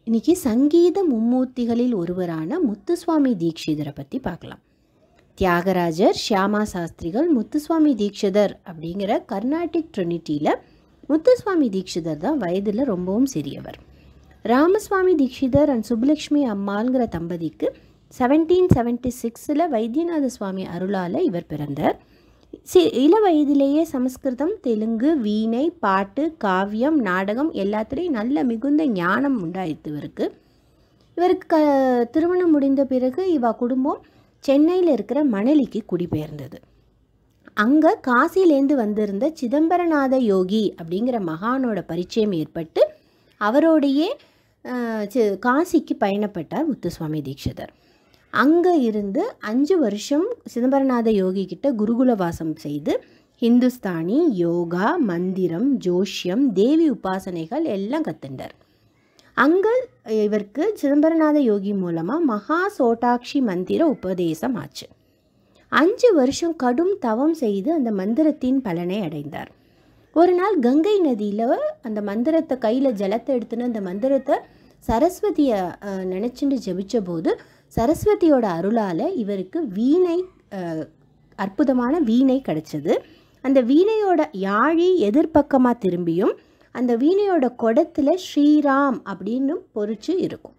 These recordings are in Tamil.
இன்னைக்கு சங்கீத மும்மூர்த்திகளில் ஒருவரான முத்துசுவாமி தீக்ஷிதரை பற்றி பார்க்கலாம் தியாகராஜர் ஷியாமா சாஸ்திரிகள் முத்துசுவாமி தீக்ஷிதர் அப்படிங்கிற கர்நாடிக் ட்ரினிட்டியில் முத்துசுவாமி தீக்ஷிதர் தான் வயதில் ரொம்பவும் சிறியவர் ராமசுவாமி தீக்ஷிதர் அண்ட் சுப்புலக்ஷ்மி அம்மாள்ங்கிற தம்பதிக்கு செவன்டீன் செவன்ட்டி சிக்ஸில் வைத்தியநாத சுவாமி அருளால் இவர் பிறந்தார் சி இள வயதிலேயே சமஸ்கிருதம் தெலுங்கு வீணை பாட்டு காவியம் நாடகம் எல்லாத்துலேயும் நல்ல மிகுந்த ஞானம் உண்டாயிடுத்து இவருக்கு இவருக்கு க திருமணம் முடிந்த பிறகு இவ குடும்பம் சென்னையில் இருக்கிற மணலிக்கு குடிபெயர்ந்தது அங்கே காசிலேருந்து வந்திருந்த சிதம்பரநாத யோகி அப்படிங்கிற மகானோட பரிச்சயம் ஏற்பட்டு அவரோடையே அஹ், சி- காசிக்கு பயணப்பட்டார் முத்துசுவாமி தீட்சிதர் அங்கே இருந்து அஞ்சு வருஷம் சிதம்பரநாத யோகி கிட்ட குருகுல வாசம் செய்து ஹிந்துஸ்தானி யோகா மந்திரம் ஜோஷ்யம் தேவி உபாசனைகள் எல்லாம் கத்துண்டார் அங்கே இவருக்கு சிதம்பரநாத யோகி மூலமாக மகா சோட்டாக்ஷி மந்திர உபதேசம் ஆச்சு அஞ்சு வருஷம் கடும் தவம் செய்து அந்த மந்திரத்தின் பலனை அடைந்தார் ஒரு நாள் கங்கை நதியில் அந்த மந்திரத்தை கையில் ஜலத்தை எடுத்துன்னு அந்த மந்திரத்தை சரஸ்வதியை நினச்சிட்டு ஜெபிச்ச போது சரஸ்வதியோட அருளால் இவருக்கு வீணை அஹ், அற்புதமான வீணை கிடைச்சது அந்த வீணையோட யாழி எதிர்ப்பக்கமாக திரும்பியும் அந்த வீணையோட குடத்துல ஸ்ரீராம் அப்படின்னு பொறிச்சு இருக்கும்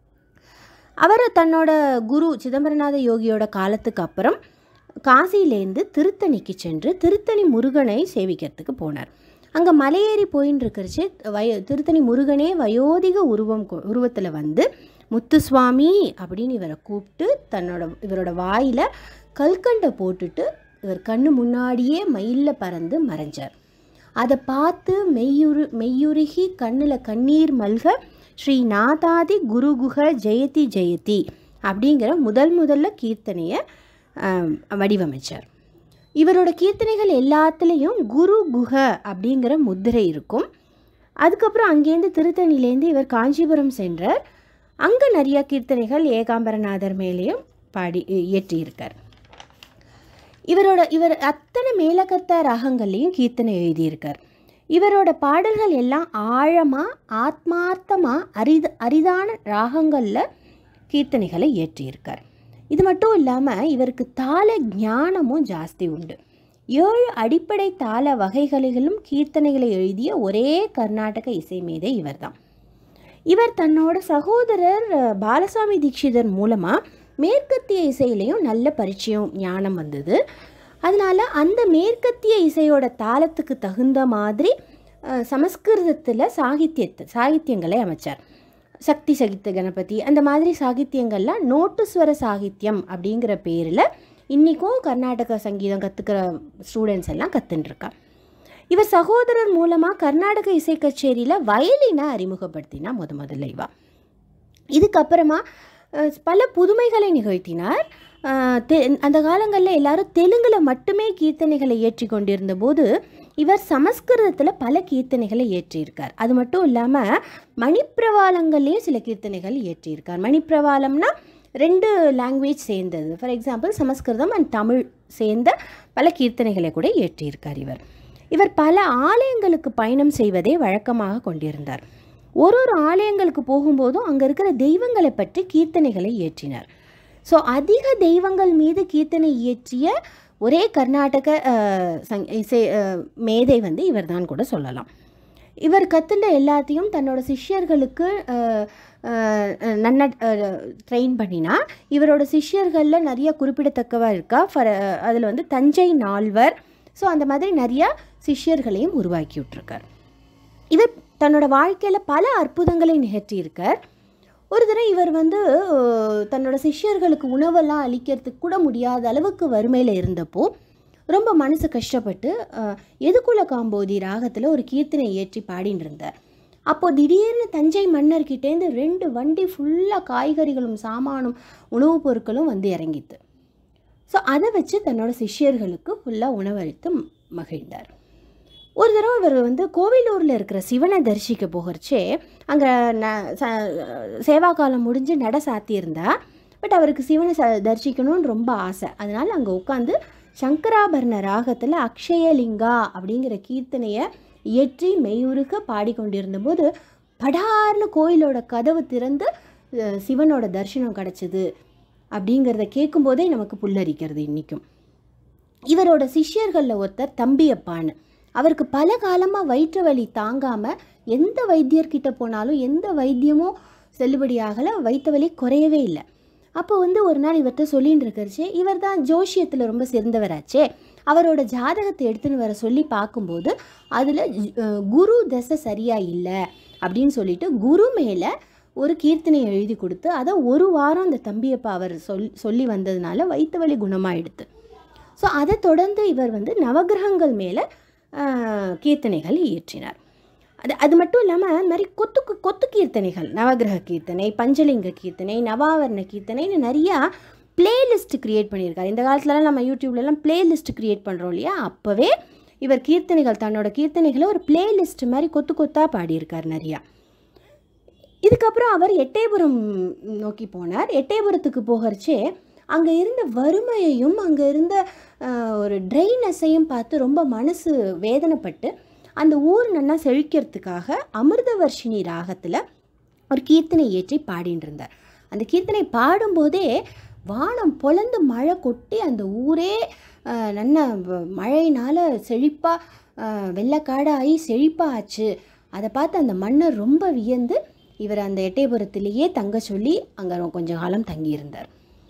அவர் தன்னோட குரு சிதம்பரநாத யோகியோட காலத்துக்கு அப்புறம் காசியிலேருந்து திருத்தணிக்கு சென்று திருத்தணி முருகனை சேவிக்கிறதுக்கு போனார் அங்கே மலையேறி போயின்னு இருக்கிறச்சு வய திருத்தணி முருகனே வயோதிக உருவம் உருவத்தில் வந்து முத்துசுவாமி அப்படின்னு இவரை கூப்பிட்டு தன்னோட இவரோட வாயில் கல்கண்டை போட்டுட்டு இவர் கண்ணு முன்னாடியே மயிலில் பறந்து மறைஞ்சார் அதை பார்த்து மெய்யுரு மெய்யுருகி கண்ணில் கண்ணீர் மல்க ஸ்ரீ நாதாதி குருகுக ஜெயதி ஜெயதி அப்படிங்கிற முதல் முதல்ல கீர்த்தனையை ஆம், வடிவமைச்சார் இவரோட கீர்த்தனைகள் எல்லாத்துலேயும் குரு குஹ அப்படிங்கிற முத்திரை இருக்கும் அதுக்கப்புறம் அங்கேருந்து திருத்தணிலேருந்து இவர் காஞ்சிபுரம் சென்றார் அங்கே நிறைய கீர்த்தனைகள் ஏகாம்பரநாதர் மேலேயும் பாடி இயற்றியிருக்கார் இவரோட இவர் அத்தனை மேலக்கத்த ராகங்கள்லையும் கீர்த்தனை எழுதியிருக்கார் இவரோட பாடல்கள் எல்லாம் ஆழமாக ஆத்மார்த்தமாக அரித அரிதான ராகங்களில் கீர்த்தனைகளை இயற்றியிருக்கார் இது மட்டும் இல்லாமல் இவருக்கு தாள ஞானமும் ஜாஸ்தி உண்டு ஏழு அடிப்படை தாள வகைகளிலும் கீர்த்தனைகளை எழுதிய ஒரே கர்நாடக இசை மேதை இவர்தான் இவர் தன்னோட சகோதரர் அஹ், பாலசாமி தீட்சிதர் மூலமாக மேற்கத்திய இசையிலையும் நல்ல பரிச்சயம் ஞானம் வந்தது அதனால் அந்த மேற்கத்திய இசையோட தாளத்துக்கு தகுந்த மாதிரி சமஸ்கிருதத்தில் சாகித்யத்தை சாகித்யங்களை அமைச்சார் சக்தி சகித்த கணபதி அந்த மாதிரி சாகித்யங்கள்லாம் நோட்டுஸ்வர சாகித்யம் அப்படிங்கிற பேரில் இன்றைக்கும் கர்நாடக சங்கீதம் கற்றுக்கிற ஸ்டூடெண்ட்ஸ் எல்லாம் கற்றுட்டுருக்கா இவர் சகோதரர் மூலமாக கர்நாடக இசை கச்சேரியில் வயலினை அறிமுகப்படுத்தினா முத முதல்ல இவா இதுக்கப்புறமா அஹ், பல புதுமைகளை நிகழ்த்தினார் அஹ், தெ அந்த காலங்களில் எல்லாரும் தெலுங்கில் மட்டுமே கீர்த்தனைகளை இயற்றி கொண்டிருந்த போது இவர் சமஸ்கிருதத்தில் பல கீர்த்தனைகளை இயற்றியிருக்கார் அது மட்டும் இல்லாமல் மணிப்பிரவாளங்கள்லேயும் சில கீர்த்தனைகள் இயற்றியிருக்கார் மணிப்பிரவாளம்னா ரெண்டு லாங்குவேஜ் சேர்ந்தது for example Samskritam and Tamil சேர்ந்த பல கீர்த்தனைகளை கூட இயற்றியிருக்கார் இவர் இவர் பல ஆலயங்களுக்கு பயணம் செய்வதை வழக்கமாக கொண்டிருந்தார் ஒரு ஒரு ஆலயங்களுக்கு போகும்போதும் அங்கே இருக்கிற தெய்வங்களை பற்றி கீர்த்தனைகளை இயற்றினார் ஸோ அதிக தெய்வங்கள் மீது கீர்த்தனை இயற்றிய ஒரே கர்நாடக அஹ், சங் இசை அஹ், மேதை வந்து இவர்தான் கூட சொல்லலாம் இவர் கற்றுண்ட எல்லாத்தையும் தன்னோட சிஷ்யர்களுக்கு அஹ், அஹ், நன்ன ட்ரெயின் பண்ணினா இவரோட சிஷ்யர்களில் நிறைய குறிப்பிடத்தக்கவா இருக்கா ஃபார் அதில் வந்து தஞ்சை நால்வர் ஸோ அந்த மாதிரி நிறையா சிஷ்யர்களையும் உருவாக்கி விட்ருக்கார் இவர் தன்னோட வாழ்க்கையில் பல அற்புதங்களை நிகழ்த்தியிருக்கார் ஒரு தடவை இவர் வந்து அஹ், தன்னோட சிஷ்யர்களுக்கு உணவெல்லாம் அளிக்கிறதுக்கு கூட முடியாத அளவுக்கு வறுமையில் இருந்தப்போ ரொம்ப மனசு கஷ்டப்பட்டு அஹ், எதுக்குள்ள காம்போதி ராகத்தில் ஒரு கீர்த்தனை ஏற்றி பாடின்னு இருந்தார் அப்போ திடீர்னு தஞ்சை மன்னர்கிட்டேருந்து ரெண்டு வண்டி ஃபுல்லாக காய்கறிகளும் சாமானும் உணவுப் பொருட்களும் வந்து இறங்கித்து ஸோ அதை வச்சு தன்னோட சிஷ்யர்களுக்கு ஃபுல்லாக உணவளித்து ம- மகிழ்ந்தார் ஒரு தடவை இவர் வந்து கோவிலூரில் இருக்கிற சிவனை தரிசிக்க போகிறச்சே அங்கே ந ச சேவா காலம் முடிஞ்சு நட சாத்தியிருந்தா பட் அவருக்கு சிவனை ச தரிசிக்கணும்னு ரொம்ப ஆசை அதனால் அங்கே உட்காந்து சங்கராபரண ராகத்தில் அக்ஷயலிங்கா அப்படிங்கிற கீர்த்தனையை இயற்றி மெய்யுருக பாடிக்கொண்டிருந்தபோது படார்னு கோயிலோட கதவு திறந்து அஹ், சிவனோட தரிசனம் கிடச்சிது அப்படிங்கிறத கேட்கும்போதே நமக்கு புல்லரிக்கிறது இன்றைக்கும் இவரோட சிஷ்யர்களில் ஒருத்தர் தம்பியப்பான்னு அவருக்கு பல காலமாக வயிற்று வலி தாங்காமல் எந்த வைத்தியர்கிட்ட போனாலும் எந்த வைத்தியமும் செல்லுபடியாகலை வயிற்று வலி குறையவே இல்லை அப்போ வந்து ஒரு நாள் இவர்கிட்ட சொல்லின்னு இருக்கிறச்சு இவர் தான் ஜோஷியத்தில் ரொம்ப சிறந்தவராச்சே அவரோட ஜாதகத்தை எடுத்துன்னு வர சொல்லி பார்க்கும்போது அதில் குரு தசை சரியாக இல்லை அப்படின்னு சொல்லிட்டு குரு மேலே ஒரு கீர்த்தனை எழுதி கொடுத்து அதை ஒரு வாரம் அந்த தம்பியப்பா அவர் சொல் சொல்லி வந்ததுனால வயிற்று வலி குணமாயிடுது ஸோ அதை தொடர்ந்து இவர் வந்து நவகிரகங்கள் மேலே கீர்த்தனைகள் இயற்றினார் அது அது மட்டும் இல்லாமல் அது மாதிரி கொத்து கொத்து கீர்த்தனைகள் நவகிரக கீர்த்தனை பஞ்சலிங்க கீர்த்தனை நவாவரண கீர்த்தனைன்னு நிறையா பிளேலிஸ்ட் கிரியேட் பண்ணியிருக்காரு இந்த காலத்துலலாம் நம்ம யூடியூப்லலாம் பிளேலிஸ்ட் கிரியேட் பண்ணுறோம் இல்லையா அப்போவே இவர் கீர்த்தனைகள் தன்னோட கீர்த்தனைகளை ஒரு பிளேலிஸ்ட் மாதிரி கொத்து கொத்தாக பாடியிருக்கார் நிறையா இதுக்கப்புறம் அவர் எட்டயபுரம் நோக்கி போனார் எட்டயபுரத்துக்கு போகிறச்சே அங்கே இருந்த வறுமையையும் அங்கே இருந்த ஆஹ், ஒரு ட்ரைனஸையும் பார்த்து ரொம்ப மனசு வேதனைப்பட்டு அந்த ஊர் நன்னா செழிக்கிறதுக்காக அமிர்தவர்ஷினி ராகத்தில் ஒரு கீர்த்தனை ஏற்றி பாடின்னு இருந்தார் அந்த கீர்த்தனை பாடும்போதே வானம் பொழந்து மழை கொட்டி அந்த ஊரே ஆஹ், நல்ல வ- மழையினால் செழிப்பாக வெள்ளக்காடாகி செழிப்பாக ஆச்சு அதை பார்த்து அந்த மன்னர் ரொம்ப வியந்து இவர் அந்த எட்டயபுரத்திலேயே தங்க சொல்லி அங்கே கொஞ்ச காலம் தங்கியிருந்தார்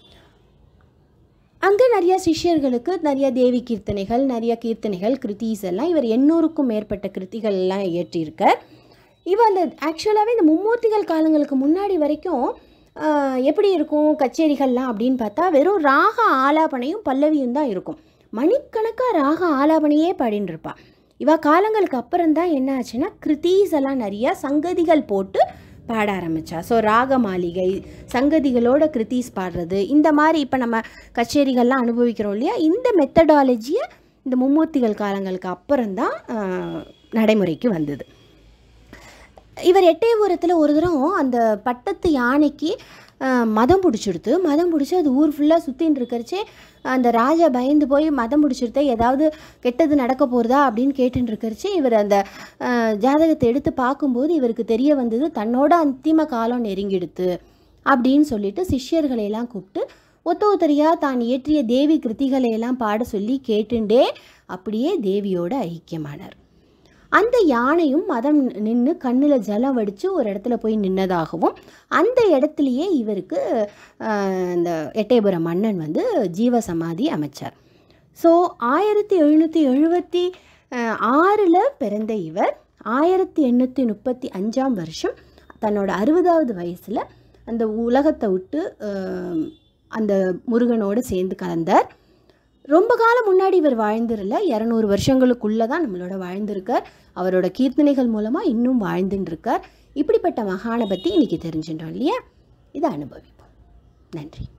அங்கே நிறைய சிஷ்யர்களுக்கு நிறைய தேவி கீர்த்தனைகள் நிறைய கீர்த்தனைகள் கிருத்தீஸ் எல்லாம் இவர் எண்ணூறுக்கும் மேற்பட்ட கிருத்திகள் எல்லாம் இயற்றியிருக்கார் இவர் அந்த ஆக்சுவலாகவே இந்த மும்மூர்த்திகள் காலங்களுக்கு முன்னாடி வரைக்கும் ஆஹ், எப்படி இருக்கும் கச்சேரிகள்லாம் அப்படின்னு பார்த்தா வெறும் ராக ஆலாபனையும் பல்லவியும் தான் இருக்கும் மணிக்கணக்காக ராக ஆலாபனையே பாடின்னு இருப்பா இவ காலங்களுக்கு அப்புறம் தான் என்ன ஆச்சுன்னா கிருத்தீஸ் எல்லாம் நிறைய சங்கதிகள் போட்டு பாட ஆரம்பிச்சா ஸோ ராக மாளிகை சங்கதிகளோட கிருத்தீஸ் பாடுறது இந்த மாதிரி இப்போ நம்ம கச்சேரிகள்லாம் அனுபவிக்கிறோம் இல்லையா இந்த மெத்தடாலஜியை இந்த மும்மூர்த்திகள் காலங்களுக்கு அப்புறம்தான் ஆஹ், நடைமுறைக்கு வந்தது இவர் எட்டயபுரத்தில் ஒரு தரம் அந்த பட்டத்து யானைக்கு ஆஹ், மதம் பிடிச்சிடுத்து மதம் பிடிச்சி அது ஊர் ஃபுல்லாக சுற்றின்னு இருக்கிறச்சே அந்த ராஜா பயந்து போய் மதம் பிடிச்சிருத்த ஏதாவது கெட்டது நடக்க போகிறதா அப்படின்னு கேட்டுன்னு இருக்கிறச்சே இவர் அந்த ஆஹ், ஜாதகத்தை எடுத்து பார்க்கும்போது இவருக்கு தெரிய வந்தது தன்னோட அந்திம காலம் நெருங்கிடுத்து அப்படின்னு சொல்லிட்டு சிஷ்யர்களை எல்லாம் கூப்பிட்டு ஒத்த ஒத்தரியா தான் இயற்றிய தேவி கிருத்திகளை எல்லாம் பாட சொல்லி கேட்டுண்டே அப்படியே தேவியோட ஐக்கியமானார் அந்த யானையும் மதம் நின்று கண்ணில் ஜலம் வடித்து ஒரு இடத்துல போய் நின்னதாகவும் அந்த இடத்துலையே இவருக்கு ஆஹ், இந்த எட்டயபுர மன்னன் வந்து ஜீவ சமாதி அமைச்சார் ஸோ ஆயிரத்தி எழுநூற்றி எழுபத்தி ஆறில் பிறந்த இவர் ஆயிரத்தி எண்ணூற்றி முப்பத்தி அஞ்சாம் வருஷம் தன்னோட அறுபதாவது வயசில் அந்த உலகத்தை விட்டு ஆஹ், அந்த முருகனோடு சேர்ந்து கலந்தார் ரொம்ப காலம் முன்னாடி இவர் வாழ்ந்திரல இரநூறு வருஷங்களுக்குள்ளே தான் நம்மளோட வாழ்ந்திருக்கார் அவரோட கீர்த்தனைகள் மூலமாக இன்னும் வாழ்ந்துன்னு இருக்கார் இப்படிப்பட்ட மகானை பற்றி இன்றைக்கி தெரிஞ்சுட்டோம் இல்லையா இதை அனுபவிப்போம் நன்றி